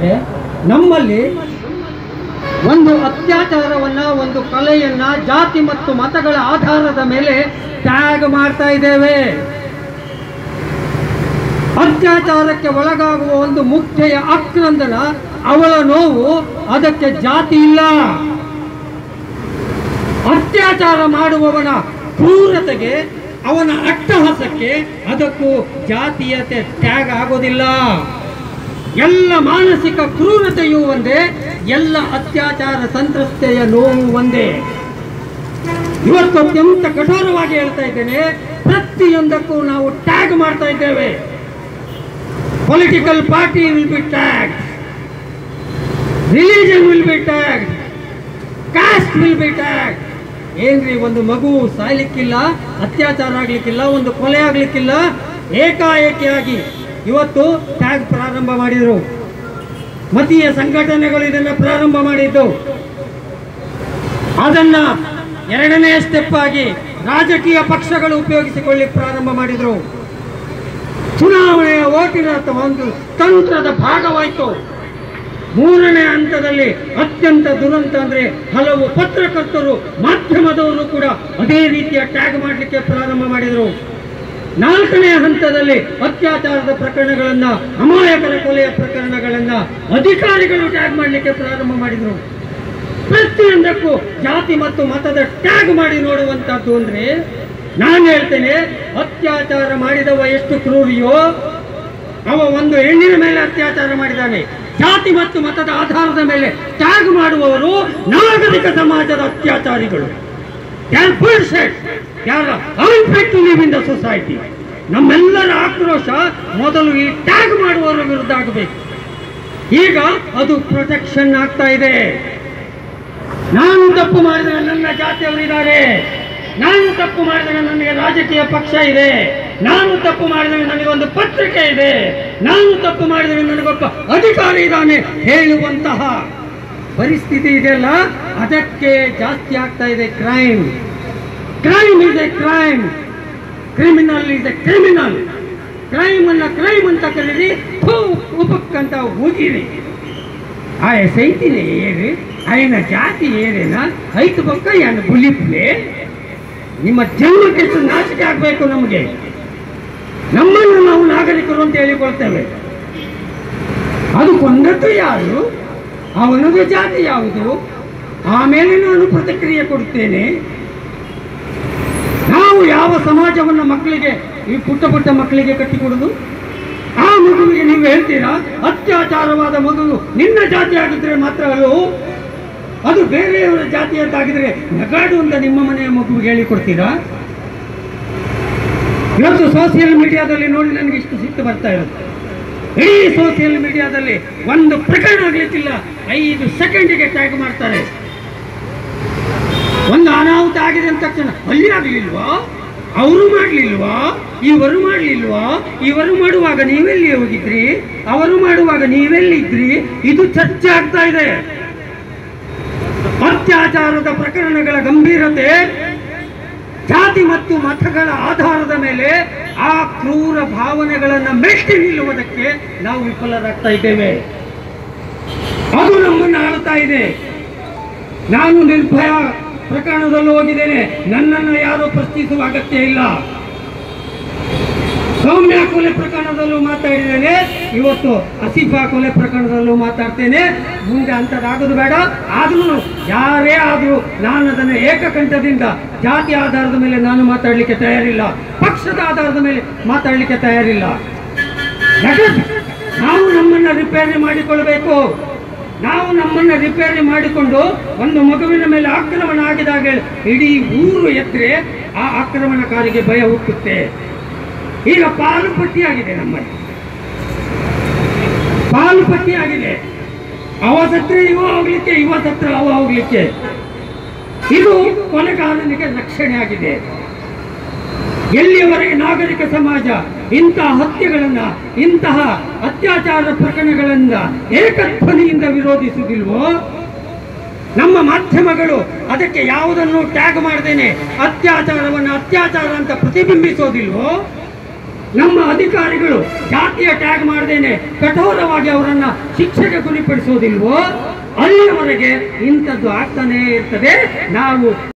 ಇದ್ದಾರೆ ನಮ್ಮಲ್ಲಿ ಒಂದು ಅತ್ಯಾಚಾರವನ್ನ ಒಂದು ಕಲೆಯನ್ನ ಜಾತಿ ಮತ್ತು ಮತಗಳ ಆಧಾರದ ಮೇಲೆ ಟ್ಯಾಗ್ ಮಾಡ್ತಾ ಇದ್ದೇವೆ ಅತ್ಯಾಚಾರಕ್ಕೆ ಒಳಗಾಗುವ ಒಂದು ಮುಖ್ಯ ಆಕ್ರಂದನ ಅವಳ ನೋವು ಅದಕ್ಕೆ ಜಾತಿ ಇಲ್ಲ ಅತ್ಯಾಚಾರ ಮಾಡುವವನ ಕ್ರೂರತೆಗೆ ಅವನ ಅಟ್ಟಹಾಸಕ್ಕೆ ಅದಕ್ಕೂ ಜಾತೀಯತೆ ಟ್ಯಾಗ್ ಆಗೋದಿಲ್ಲ ಎಲ್ಲ ಮಾನಸಿಕ ಕ್ರೂರತೆಯೂ ಒಂದೇ ಎಲ್ಲ ಅತ್ಯಾಚಾರ ಸಂತ್ರಸ್ತೆಯ ನೋವು ಒಂದೇ ಇವತ್ತು ಅತ್ಯಂತ ಕಠೋರವಾಗಿ ಹೇಳ್ತಾ ಇದ್ದೇನೆ ಪ್ರತಿಯೊಂದಕ್ಕೂ ನಾವು ಟ್ಯಾಗ್ ಮಾಡ್ತಾ ಇದ್ದೇವೆ political party will be tag religion will be tag caste will be tag ಏನ್ರಿ ಒಂದು ಮಗು ಸಾಯ್ಲಿಕ್ಕಿಲ್ಲ ಅತ್ಯಾಚಾರ ಆಗ್ಲಿಕ್ಕಿಲ್ಲ ಒಂದು ಕೊಲೆ ಆಗ್ಲಿಕ್ಕಿಲ್ಲ ಏಕಾಏಕಿಯಾಗಿ ಇವತ್ತು ಟ್ಯಾಗ್ ಪ್ರಾರಂಭ ಮಾಡಿದರು ಮತೀಯ ಸಂಘಟನೆಗಳು ಇದನ್ನು ಪ್ರಾರಂಭ ಮಾಡಿದ್ದು ಅದನ್ನ ಎರಡನೇ ಸ್ಟೆಪ್ ಆಗಿ ರಾಜಕೀಯ ಪಕ್ಷಗಳು ಉಪಯೋಗಿಸಿಕೊಳ್ಳಿ ಪ್ರಾರಂಭ ಮಾಡಿದರು ಚುನಾವಣೆಯ ಓಟಿನ ತ- ಒಂದು ತಂತ್ರದ ಭಾಗವಾಯಿತು ಮೂರನೇ ಹಂತದಲ್ಲಿ ಅತ್ಯಂತ ದುರಂತ ಅಂದ್ರೆ ಹಲವು ಪತ್ರಕರ್ತರು ಮಾಧ್ಯಮದವರು ಕೂಡ ಅದೇ ರೀತಿಯ ಟ್ಯಾಗ್ ಮಾಡಲಿಕ್ಕೆ ಪ್ರಾರಂಭ ಮಾಡಿದರು ನಾಲ್ಕನೇ ಹಂತದಲ್ಲಿ ಅತ್ಯಾಚಾರದ ಪ್ರಕರಣಗಳನ್ನ ಅಮಾಯಕರ ಕೊಲೆಯ ಪ್ರಕರಣಗಳನ್ನ ಅಧಿಕಾರಿಗಳು ಟ್ಯಾಗ್ ಮಾಡಲಿಕ್ಕೆ ಪ್ರಾರಂಭ ಮಾಡಿದರು ಪ್ರತಿಯೊಂದಕ್ಕೂ ಜಾತಿ ಮತ್ತು ಮತದ ಟ್ಯಾಗ್ ಮಾಡಿ ನೋಡುವಂತದ್ದು ಅಂದ್ರೆ ನಾನು ಹೇಳ್ತೇನೆ ಅತ್ಯಾಚಾರ ಮಾಡಿದವ ಎಷ್ಟು ಕ್ರೂರಿಯೋ ಅವ ಒಂದು ಹೆಣ್ಣಿನ ಮೇಲೆ ಅತ್ಯಾಚಾರ ಮಾಡಿದ್ದಾನೆ ಜಾತಿ ಮತ್ತು ಮತದ ಆಧಾರದ ಮೇಲೆ ಟ್ಯಾಗ್ ಮಾಡುವವರು ನಾಗರಿಕ ಸಮಾಜದ ಅತ್ಯಾಚಾರಿಗಳು ಯಾರು bullshit. ಯಾರ unfit to live in the society. ನಮ್ಮೆಲ್ಲರ ಆಕ್ರೋಶ ಮೊದಲು ಈ ಟ್ಯಾಗ್ ಮಾಡುವವರ ವಿರುದ್ಧ ಆಗಬೇಕು ಈಗ ಅದು ಪ್ರೊಟೆಕ್ಷನ್ ಆಗ್ತಾ ಇದೆ ನಾನು ತಪ್ಪು ಮಾಡಿದರೆ ನನ್ನ ಜಾತಿಯವರಿದ್ದಾರೆ ನಾನು ತಪ್ಪು ಮಾಡಿದರೆ ನನಗೆ ರಾಜಕೀಯ ಪಕ್ಷ ಇದೆ ನಾನು ತಪ್ಪು ಮಾಡಿದರೆ ನನಗೊಂದು ಪತ್ರಿಕೆ ಇದೆ ನಾನು ತಪ್ಪು ಮಾಡಿದರೆ ನನಗೊಬ್ಬ ಅಧಿಕಾರಿ ಇದ್ದಾನೆ ಹೇಳುವಂತಹ ಪರಿಸ್ಥಿತಿ ಇದೆಯಲ್ಲ ಅದಕ್ಕೆ ಜಾಸ್ತಿ ಆಗ್ತಾ ಇದೆ crime crime is a crime criminal is a criminal crime ಅನ್ನ ಕ್ರೈಮ್ ಅಂತ ಕರೀರಿ ಥೂ, ಉಪಕ್ಕಂತ ಹೋಗಿರಿ ಆಯ ಸೈತಿನ ಏರಿ ఆయన ಜಾತಿ ಏನೇನ ಐದು ಪಕ್ಕ ಏನು ಬುಲಿಪ್ಲೆ ನಿಮ್ಮ ಜನ್ಮಕ್ಕೆ ಎಷ್ಟು ನಾಚಿಕೆ ಆಗಬೇಕು ನಮಗೆ ನಮ್ಮನ್ನು ನಾವು ನಾಗರಿಕರು ಅಂತ ಹೇಳಿಕೊಳ್ತೇವೆ ಅದು ಕೊಂದದ್ದು ಯಾರು ಅವನದು ಜಾತಿ ಯಾವುದು ಆಮೇಲೆ ನಾನು ಪ್ರತಿಕ್ರಿಯೆ ಕೊಡುತ್ತೇನೆ ನಾವು ಯಾವ ಸಮಾಜವನ್ನು ಮಕ್ಕಳಿಗೆ ಈ ಪುಟ್ಟ ಪುಟ್ಟ ಮಕ್ಕಳಿಗೆ ಕಟ್ಟಿಕೊಡುದು ಆ ಮಗುವಿಗೆ ನೀವು ಹೇಳ್ತೀರಾ ಅತ್ಯಾಚಾರವಾದ ಮಗು ನಿನ್ನ ಜಾತಿ ಆಗಿದ್ರೆ ಮಾತ್ರ ಅಲ್ಲೂ ಅದು ಬೇರೆಯವರ ಜಾತಿ ಅಂತ ಆಗಿದ್ರೆ ನಗಾಡು ಅಂತ ನಿಮ್ಮ ಮನೆಯ ಮಗುವಿಗೆ ಹೇಳಿಕೊಡ್ತೀರಾ ಇವತ್ತು ಸೋಷಿಯಲ್ ಮೀಡಿಯಾದಲ್ಲಿ ನೋಡಿ ನನಗೆ ಇಷ್ಟು ಸಿಟ್ಟು ಬರ್ತಾ ಇರುತ್ತೆ ಇಡೀ ಸೋಷಿಯಲ್ ಮೀಡಿಯಾದಲ್ಲಿ ಒಂದು ಪ್ರಕರಣ ಆಗ್ಲಿಕ್ಕಿಲ್ಲ ಐದು ಸೆಕೆಂಡಿಗೆ ಟ್ಯಾಗ್ ಮಾಡ್ತಾರೆ ಒಂದು ಅನಾಹುತ ಆಗಿದೆ ಅಂದ ತಕ್ಷಣ ಅಲ್ಲಿ ಆಗ್ಲಿಲ್ವಾ ಅವರು ಮಾಡ್ಲಿಲ್ವಾ ಇವರು ಮಾಡ್ಲಿಲ್ವಾ ಇವರು ಮಾಡುವಾಗ ನೀವೆಲ್ಲಿ ಹೋಗಿದ್ರಿ ಅವರು ಮಾಡುವಾಗ ನೀವೆಲ್ಲಿದ್ರಿ ಇದು ಚರ್ಚೆ ಆಗ್ತಾ ಇದೆ ಅತ್ಯಾಚಾರದ ಪ್ರಕರಣಗಳ ಗಂಭೀರತೆ ಜಾತಿ ಮತ್ತು ಮತಗಳ ಆಧಾರದ ಮೇಲೆ ಆ ಕ್ರೂರ ಭಾವನೆಗಳನ್ನು ಮೆಟ್ಟಿ ನಿಲ್ಲುವುದಕ್ಕೆ ನಾವು ವಿಫಲರಾಗ್ತಾ ಇದ್ದೇವೆ ಅದು ನಮ್ಮನ್ನು ಆಳ್ತಾ ಇದೆ ನಾನು ನಿರ್ಭಯ ಪ್ರಕರಣದಲ್ಲೂ ಹೋಗಿದ್ದೇನೆ ನನ್ನನ್ನು ಯಾರೂ ಪ್ರಶ್ನಿಸುವ ಅಗತ್ಯ ಇಲ್ಲ ಸೌಮ್ಯ ಕೊಲೆ ಪ್ರಕರಣದಲ್ಲೂ ಮಾತಾಡಿದ್ದೇನೆ ಇವತ್ತು ಅಸಿಫಾ ಕೊಲೆ ಪ್ರಕರಣದಲ್ಲೂ ಮಾತಾಡ್ತೇನೆ ಮುಂದೆ ಅಂಥದ್ದಾಗೋದು ಬೇಡ ಆದ್ರೂ ಯಾರೇ ಆದರೂ ನಾನು ಅದನ್ನು ಏಕಕಂಠದಿಂದ ಜಾತಿ ಆಧಾರದ ಮೇಲೆ ನಾನು ಮಾತಾಡಲಿಕ್ಕೆ ತಯಾರಿಲ್ಲ ಪಕ್ಷದ ಆಧಾರದ ಮೇಲೆ ಮಾತಾಡಲಿಕ್ಕೆ ತಯಾರಿಲ್ಲ ಯಾಕೆ? ನಾವು ನಮ್ಮನ್ನು ರಿಪೇರಿ ಮಾಡಿಕೊಳ್ಬೇಕು ನಾವು ನಮ್ಮನ್ನು ರಿಪೇರಿ ಮಾಡಿಕೊಂಡು ಒಂದು ಮಗುವಿನ ಮೇಲೆ ಆಕ್ರಮಣ ಆಗಿದಾಗ ಇಡೀ ಊರು ಎದ್ರೆ ಆ ಆಕ್ರಮಣಕಾರಿಗೆ ಭಯ ಹುಟ್ಟುತ್ತೆ ಈಗ ಪಾಲು ಪಟ್ಟಿಯಾಗಿದೆ ನಮ್ಮಲ್ಲಿ ಪಾಲು ಪಟ್ಟಿಯಾಗಿದೆ ಅವ ಸತ್ರ ಇವ ಹೋಗ್ಲಿಕ್ಕೆ ಇವ ಸತ್ರ ಅವ ಹೋಗ್ಲಿಕ್ಕೆ ಇದು ಕೊಲೆಗಾರನಿಗೆ ರಕ್ಷಣೆ ಆಗಿದೆ ಎಲ್ಲಿಯವರೆಗೆ ನಾಗರಿಕ ಸಮಾಜ ಇಂತಹ ಹತ್ಯೆಗಳನ್ನ ಇಂತಹ ಅತ್ಯಾಚಾರ ಪ್ರಕರಣಗಳನ್ನ ಏಕಧ್ವನಿಯಿಂದ ವಿರೋಧಿಸುವುದಿಲ್ವೋ ನಮ್ಮ ಮಾಧ್ಯಮಗಳು ಅದಕ್ಕೆ ಯಾವುದನ್ನು ಟ್ಯಾಗ್ ಮಾಡದೇನೆ ಅತ್ಯಾಚಾರವನ್ನು ಅತ್ಯಾಚಾರ ಅಂತ ಪ್ರತಿಬಿಂಬಿಸೋದಿಲ್ವೋ ನಮ್ಮ ಅಧಿಕಾರಿಗಳು ಜಾತಿಯ ಟ್ಯಾಗ್ ಮಾಡದೇನೆ ಕಠೋರವಾಗಿ ಅವರನ್ನ ಶಿಕ್ಷೆಗೆ ಗುರಿಪಡಿಸೋದಿಲ್ವೋ ಅಲ್ಲಿಯವರೆಗೆ ಇಂಥದ್ದು ಆಗ್ತಾನೇ ಇರ್ತದೆ ನಾವು